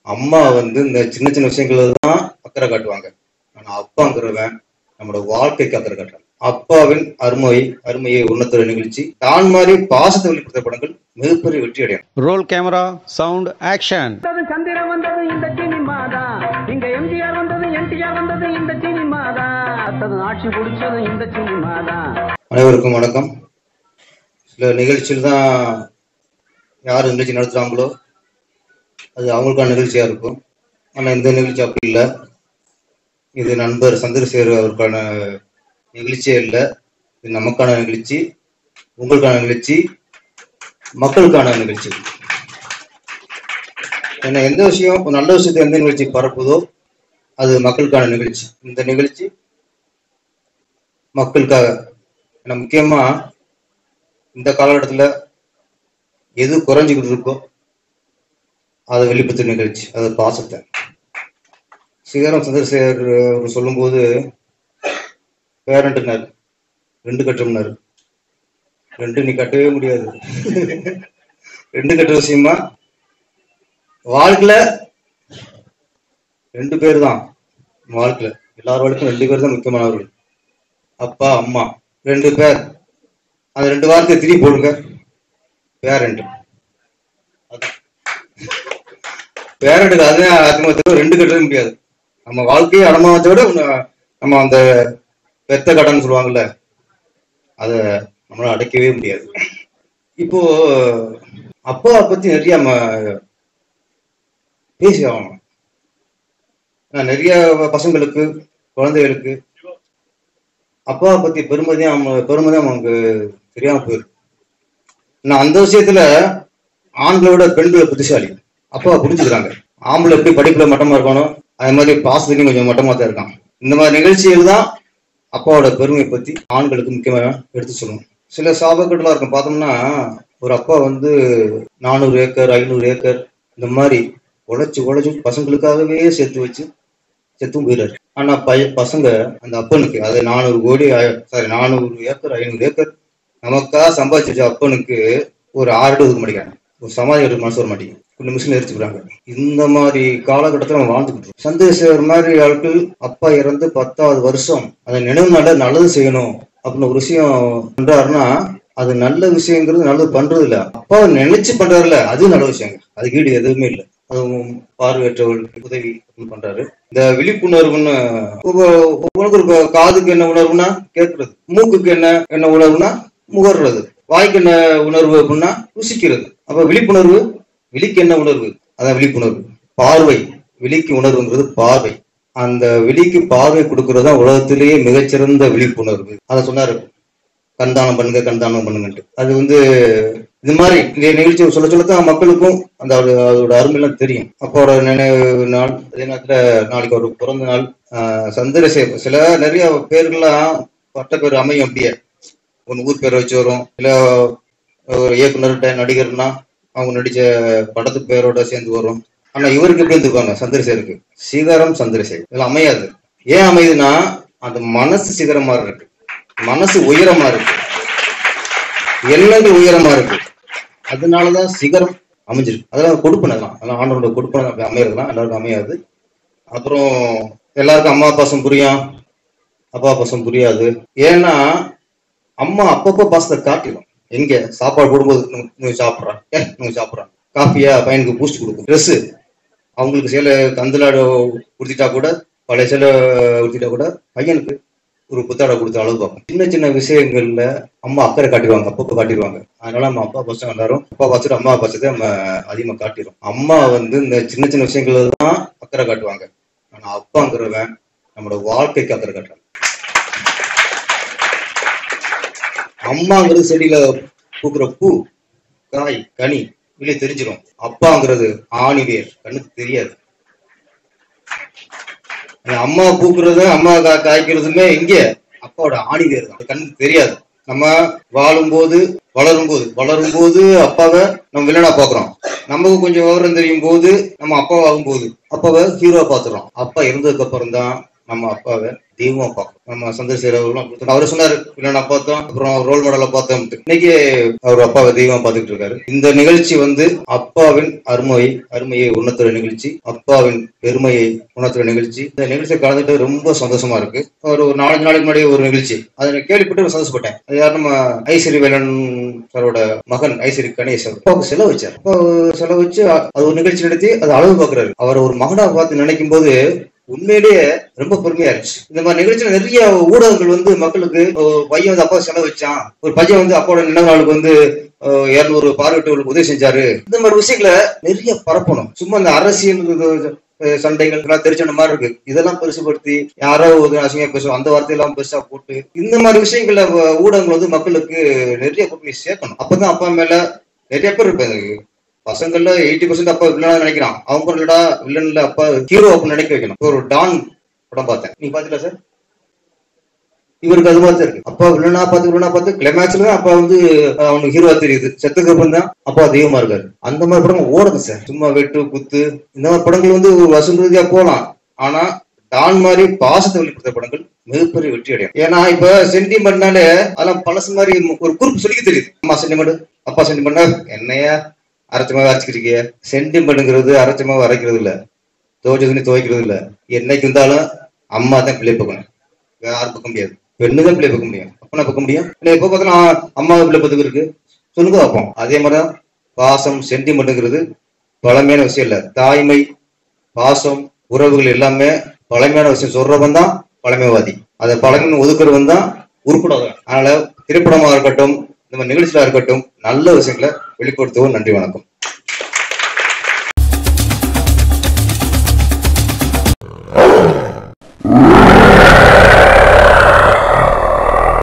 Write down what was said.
அம்மா வந்து இந்த சின்ன சின்ன விஷயங்கள்ல தான் அக்கறை காட்டுவாங்க ஆனா அப்பாங்கிறவன் நம்மளோட வாழ்க்கைக்கு அக்கறை காட்டுறாங்க அப்பாவின் அருமை அருமையை உணர்த்துற நிகழ்ச்சி தான் மாதிரி பாசத்தை வெளிப்படுத்த படங்கள் மிகப்பெரிய வெற்றி அடையும் ரோல் கேமரா சவுண்ட் ஆக்ஷன் வந்தது சந்திரன் வந்தது இந்த சினிமா தான் இங்க எம்ஜிஆர் வந்தது என்டிஆர் வந்தது இந்த சினிமா தான் அடுத்தது ஆட்சி பிடிச்சது இந்த சினிமா தான் அனைவருக்கும் வணக்கம் சில நிகழ்ச்சியில் தான் யார் நிகழ்ச்சி நடத்துகிறாங்களோ அது அவங்களுக்கான நிகழ்ச்சியாக இருக்கும் ஆனால் இந்த நிகழ்ச்சி அப்படி இல்லை இது நண்பர் சந்திரசேகர் அவருக்கான நிகழ்ச்சியே இல்லை இது நமக்கான நிகழ்ச்சி உங்களுக்கான நிகழ்ச்சி மக்களுக்கான நிகழ்ச்சி ஏன்னா எந்த விஷயம் ஒரு நல்ல விஷயத்தை எந்த நிகழ்ச்சி பரப்புதோ அது மக்களுக்கான நிகழ்ச்சி இந்த நிகழ்ச்சி மக்களுக்காக ஏன்னா முக்கியமா இந்த காலகட்டத்தில் எது குறைஞ்சிக்கிட்டு இருக்கோ அதை வெளிப்படுத்த நிகழ்ச்சி அது பாசத்தை சிகரம் சந்திரசேகர் அவர் சொல்லும்போது பேரண்ட்னார் ரெண்டு கட்டம்னாரு ரெண்டு நீ கட்டவே முடியாது ரெண்டு கட்ட விஷயமா வாழ்க்கையில ரெண்டு பேர் தான் வாழ்க்கையில எல்லார் வாழ்க்கையும் ரெண்டு பேர் தான் முக்கியமானவர்கள் அப்பா அம்மா ரெண்டு பேர் அந்த ரெண்டு வார்த்தையை திருப்பி போடுங்க பேரண்ட் பேரண்ட்டுக்கு அதே அதிகமாக ரெண்டு கட்டவே முடியாது நம்ம வாழ்க்கையை அடமா வச்ச விட இன்னும் நம்ம அந்த பெத்த கடன் சொல்லுவாங்கல்ல அதை நம்மளால அடைக்கவே முடியாது இப்போ அப்பாவை பத்தி நிறைய நம்ம பேசி ஆகணும் ஏன்னா நிறைய பசங்களுக்கு குழந்தைகளுக்கு அப்பாவை பத்தி பெருமதியும் அவங்க பெருமதியும் அவங்களுக்கு தெரியாம போயிருக்கு நான் அந்த விஷயத்துல ஆண்களை விட பெண்களை புத்திசாலி அப்பாவை புரிஞ்சுக்கிறாங்க ஆம்பளை எப்படி படிப்புல மட்டமா இருக்கணும் அதே மாதிரி பாசத்துலையும் கொஞ்சம் மட்டமா தான் இருக்கான் இந்த மாதிரி நிகழ்ச்சிகள் தான் அப்பாவோட பெருமையை பத்தி ஆண்களுக்கு முக்கியமாக எடுத்து சொல்லணும் சில சாபக்கட்டுலாம் இருக்கும் பார்த்தோம்னா ஒரு அப்பா வந்து நானூறு ஏக்கர் ஐநூறு ஏக்கர் இந்த மாதிரி உழைச்சு உழைச்சு பசங்களுக்காகவே சேர்த்து வச்சு செத்தும் போயிடாரு ஆனா பைய பசங்க அந்த அப்பனுக்கு அது நானூறு கோடி சாரி நானூறு ஏக்கர் ஐநூறு ஏக்கர் நமக்கா சம்பாதிச்சு வச்ச அப்பனுக்கு ஒரு ஆறு அடி ஒதுக்க மாட்டேங்கிறாங்க ஒரு சமாதி எடுக்க மனசு வர மாட்டேங்குது கொஞ்சம் மிஷின் எரிச்சுக்கிறாங்க இந்த மாதிரி காலகட்டத்தில் நம்ம வாழ்ந்துக்கிட்டு இருக்கோம். சந்திரசேகர் மாதிரி ஆட்கள் அப்பா இறந்து பத்தாவது வருஷம் அதை நினைவு நாள நல்லது செய்யணும் அப்படின்னு ஒரு விஷயம் பண்றாருன்னா அது நல்ல விஷயங்கிறது நல்லது பண்றது இல்ல அப்பாவை நினைச்சு பண்றாருல அது நல்ல விஷயங்க அதுக்கு ஈடு எதுவுமே இல்லை அதுவும் பார்வையற்றவர்களுக்கு உதவி அப்படின்னு பண்றாரு இந்த விழிப்புணர்வுன்னு ஒவ்வொரு- ஒவ்வொருத்தருக்கு ஒரு காதுக்கு என்ன உணர்வுனா கேட்கறது மூக்குக்கு என்ன என்ன உணர்வுனா முகர்றது வாய்க்கு என்ன உணர்வு அப்படின்னா ருசிக்கிறது அப்ப விழிப்புணர்வு விழிக்கு என்ன உணர்வு அதான் விழிப்புணர்வு பார்வை விழிக்கு உணர்வுங்கிறது பார்வை அந்த விழிக்கு பார்வை கொடுக்கறது தான் உலகத்திலேயே மிகச்சிறந்த விழிப்புணர்வு அதை சொன்னாரு கண்தானம் பண்ணுங்க கண்தானம் பண்ணுங்கன்ட்டு அது வந்து இது மாதிரி இந்த நிகழ்ச்சி சொல்ல சொல்லத்தான் மக்களுக்கும் அந்த ஒரு- அதோட அருமையெல்லாம் தெரியும் அப்போட நினைவு நாள் அதே நேரத்துல நாளைக்கு ஒரு பிறந்த நாள் ஆஹ் சந்திரசேகர் சில நிறைய பேர்கள்லாம் பட்ட பேர் அமையும் அப்படியே ஒன்று ஊர் பேரை வச்சு வரும் இல்ல ஒரு இயக்குனர்கிட்ட நடிகர்னா அவங்க நடிச்ச படத்து பேரோட சேர்ந்து வரும் ஆனா இவருக்கு எப்படி இருந்துப்பாங்க சந்திரசேகருக்கு சிகரம் சந்திரசேகர் இதெல்லாம் அமையாது ஏன் அமையுதுன்னா அந்த மனசு சிகரமா இருக்கு மனசு உயரமா இருக்கு எண்ணங்கள் உயரமா இருக்கு அதனாலதான் சிகரம் அமைஞ்சிருக்கு அதெல்லாம் கொடுப்பனை தான் அதெல்லாம் ஆண்டவரோட கொடுப்பனை அப்படி அமையறதுலாம் எல்லாருக்கும் அமையாது அப்புறம் எல்லாருக்கும் அம்மா பாசம் புரியும் அப்பா பாசம் புரியாது ஏன்னா அம்மா அப்பப்போ பாசத்தை காட்டிடும் எங்க சாப்பாடு போடும்போது நீங்க சாப்பிட்றான் ஏ நீங்க சாப்பிட்றான் காஃபியா பையனுக்கு பூஸ்ட் கொடுக்கும் ட்ரெஸ் அவங்களுக்கு சேலை கந்தலாட கொடுத்துட்டா கூட பழைய சேலை கொடுத்துட்டா கூட பையனுக்கு ஒரு புத்தாடை கொடுத்து அளவு பார்க்கும் சின்ன சின்ன விஷயங்கள்ல அம்மா அக்கறை காட்டிடுவாங்க அப்பப்போ காட்டிடுவாங்க அதனால நம்ம அப்பா பசங்க எல்லாரும் அப்பா பார்த்துட்டு அம்மா பசத்தை நம்ம அதிகமா காட்டிடும் அம்மா வந்து இந்த சின்ன சின்ன விஷயங்கள்ல தான் அக்கறை காட்டுவாங்க ஆனா அப்பாங்கிறவன் நம்மளோட வாழ்க்கைக்கு அக்கறை காட்டுறாங்க அம்மாங்கிறது செடியில பூக்குற பூ காய் கனி வெளியே தெரிஞ்சிடும் அப்பாங்கிறது ஆணிவேர் கண்ணுக்கு தெரியாது அந்த அம்மா பூக்குறது அம்மா கா- காய்க்கிறதுமே இங்க அப்பாவோட ஆணிவேர் தான் அது கண்ணுக்கு தெரியாது நம்ம வாழும்போது வளரும் போது வளரும் போது அப்பாவை நம்ம வில்லனா பாக்குறோம் நமக்கு கொஞ்சம் விவரம் தெரியும் போது நம்ம அப்பாவாகும் போது அப்பாவை ஹீரோ பாத்துறோம் அப்பா இருந்ததுக்கு அப்புறம் தான் நம்ம அப்பாவை தெய்வமா பார்க்கணும் நம்ம சந்திரசேகர் அவர்களும் அவரு சொன்னாரு இல்ல நான் பார்த்தோம் அப்புறம் ரோல் மாடலை பார்த்தோம் இன்னைக்கு அவர் அப்பாவை தெய்வமா பார்த்துக்கிட்டு இருக்காரு இந்த நிகழ்ச்சி வந்து அப்பாவின் அருமையை அருமையை உணர்த்துற நிகழ்ச்சி அப்பாவின் பெருமையை உணர்த்துற நிகழ்ச்சி இந்த நிகழ்ச்சியை கலந்துட்டு ரொம்ப சந்தோஷமா இருக்கு ஒரு ஒரு நாலஞ்சு நாளைக்கு முன்னாடி ஒரு நிகழ்ச்சி அதை நான் கேள்விப்பட்டு ரொம்ப சந்தோஷப்பட்டேன் அது யார் நம்ம ஐஸ்வரி வேலன் சாரோட மகன் ஐஸ்வரி கணேஷ் அவர் அப்பாவுக்கு செலவு வச்சார் அப்பா செலவு வச்சு அது ஒரு நிகழ்ச்சி நடத்தி அது அளவு பார்க்கறாரு அவர் ஒரு மகனா பார்த்து நினைக்கும் போது உண்மையிலேயே ரொம்ப பெருமையா இருந்துச்சு இந்த மாதிரி நிகழ்ச்சியில நிறைய ஊடகங்கள் வந்து மக்களுக்கு ஒரு பையன் வந்து அப்பா செலவு வச்சான் ஒரு பையன் வந்து அப்பாவோட நினைவு நாளுக்கு வந்து இருநூறு பார்வையற்றவர்களுக்கு உதவி செஞ்சாரு இந்த மாதிரி விஷயங்களை நிறைய பரப்பணும் சும்மா இந்த அரசியல் இது, அஹ், சண்டைகள் எல்லாம் தெரிஞ்ச மாதிரி இருக்கு இதெல்லாம் பெருசுபடுத்தி யாரோ ஒரு அசிங்கமா பேசுவோம் அந்த வார்த்தையெல்லாம் பெருசா போட்டு இந்த மாதிரி விஷயங்களை அஹ், ஊடகங்கள் வந்து மக்களுக்கு நிறைய கொண்டு போய் சேர்க்கணும் அப்பதான் அப்பா மேல நிறைய பேர் இருப்பாங்க பசங்கள்ல எயிட்டி பர்சன்ட் அப்பா வில்லனா நினைக்கிறான் அவங்க இல்லடா வில்லன்ல அப்பா ஹீரோ அப்ப நினைக்க வைக்கணும் இப்ப ஒரு டான் படம் பார்த்தேன் நீ பாத்தீங்களா சார் இவருக்கு அது மாதிரி தான் இருக்கு அப்பா வில்லனா பார்த்து வில்லனா பார்த்து கிளைமேக்ஸ்ல தான் அப்பா வந்து அஹ், அவனுக்கு ஹீரோவா தெரியுது செத்துக்கு அப்புறம் தான் அப்பா தெய்வமா இருக்காரு அந்த மாதிரி படம் ஓடுது சார் சும்மா வெட்டு குத்து இந்த மாதிரி படங்கள் வந்து ஒரு வசூல் ரீதியா போகலாம் ஆனா டான் மாதிரி பாசத்தை வெளிப்படுத்த படங்கள் மிகப்பெரிய வெற்றி அடையும் ஏன்னா இப்ப சென்டிமெண்ட்னாலே அதெல்லாம் பழசு மாதிரி ஒரு குறிப்பு சொல்லிக்க தெரியுது அம்மா சென்டிமெண்ட் அப்பா சென்டிமெண்ட்னா என்னையா அரைச்சமாவே அரைச்சிக்கிறீங்க சென்டிமெண்ட்ங்கிறது அரைச்சமாவே அரைக்கிறது இல்ல துவைச்ச துணி துவைக்கிறது இல்ல என்னைக்கு இருந்தாலும் அம்மா தான் பிள்ளை பார்க்கணும் யாரும் பார்க்க முடியாது பெண்ணு தான் பிள்ளை பார்க்க முடியும் அப்பனா பார்க்க முடியும் இல்லை எப்போ பார்த்தாலும் அம்மா பிள்ளை பார்த்துக்கு இருக்கு சொல்லுங்க பார்ப்போம் அதே மாதிரிதான் பாசம் சென்டிமெண்ட்ங்கிறது பழமையான விஷயம் இல்ல தாய்மை பாசம் உறவுகள் எல்லாமே பழமையான விஷயம் சொல்றவன் தான் பழமைவாதி அதை பழமைன்னு ஒதுக்குறவன் தான் உருப்படாதவன் அதனால திரைப்படமா இருக்கட்டும் இந்த மாதிரி நிகழ்ச்சியா இருக்கட்டும் நல்ல விஷயங்களை வெளிப்படுத்துவோம் நன்றி வணக்கம்